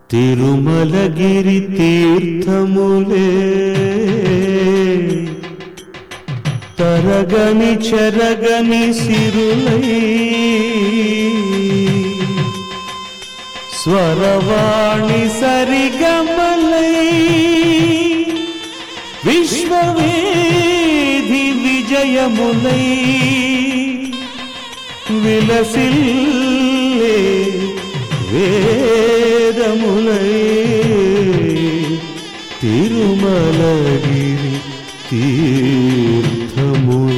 తిరుమలగిరి తీర్థములే తరగని చెరగని సిరులై స్వరవాణి సరిగమలై విశ్వవేధి విజయములై విలసిల్లే వేదములై తిరుమలగిరి తీర్థములే